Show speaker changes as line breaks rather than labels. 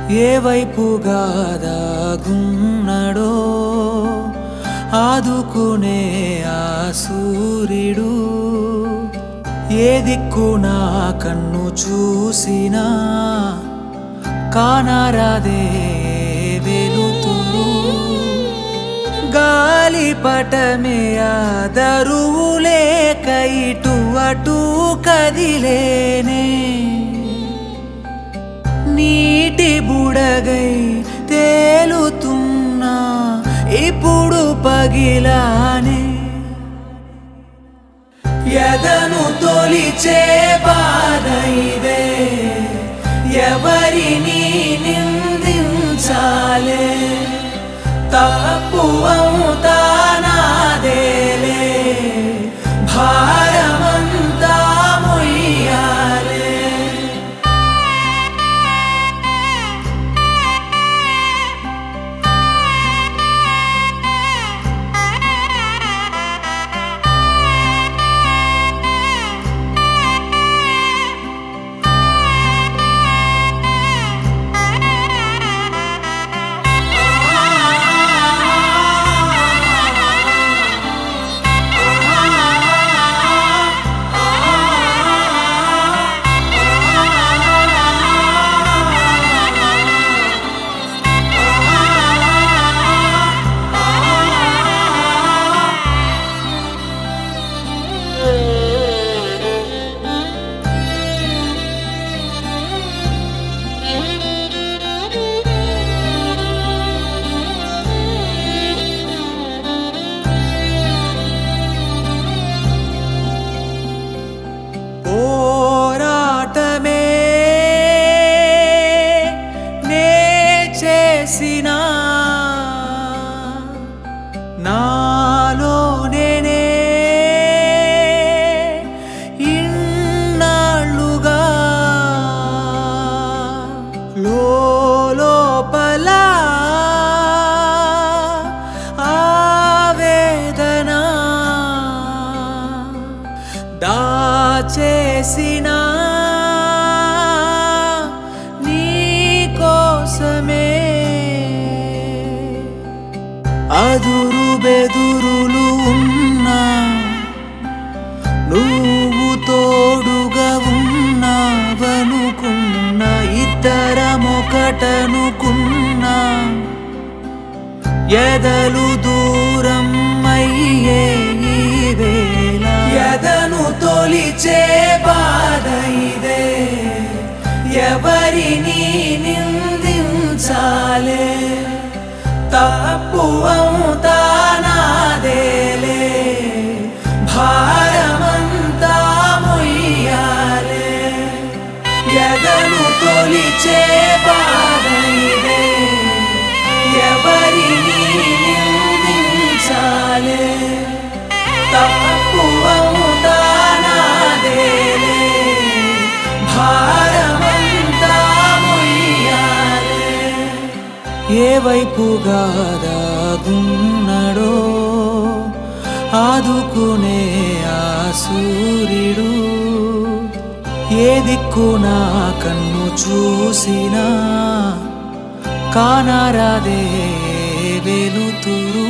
ఏ వైపుగా దాగున్నడో ఆదుకునే ఆ సూర్యుడు ఏ దిక్కు నా కన్ను చూసినా కానరాదే వెలుతురు గాలిపటమే ఆదరువు లేక ఇటు అటు కదిలేనే నీటి బుడగై తేలుతున్నా ఇప్పుడు పగిలానే ఎదను తొలిచే బాధ ఇదే ఎవరిని నిందించాలే తప్పు అవుతా నాదేలే భారమంతా మొయ్యాలే పోరాటమే నే చేసిన నాలో నేనే ఇన్నాళ్ళుగా లోపల ఆవేదన దాచేసిన నీ కోసమే అదురు బెదురులు ఉన్నా నువ్వు తోడుగా ఉన్నావనుకున్నా ఇద్దరమొకటనుకున్నా ఎదలు దూరం అయ్యే ఈ వేళ ఎదను తొలిచే బాధ ఇదే ఎవరిని నిందించాలే తప్పు అవుతా నాదేలే భారమంతా మొయ్యాలే ఎదను తొలిచే బాధ ఇదే ఎవరిని నిందించాలే తప్పు అవుతా నాదేలే భారమంతా మొయ్యాలే ఏ వైపుగా దాగున్నడో ఆదుకునే ఆ సూర్యుడు ఏ దిక్కు నా కన్ను చూసినా కానరాదే వెలుతురు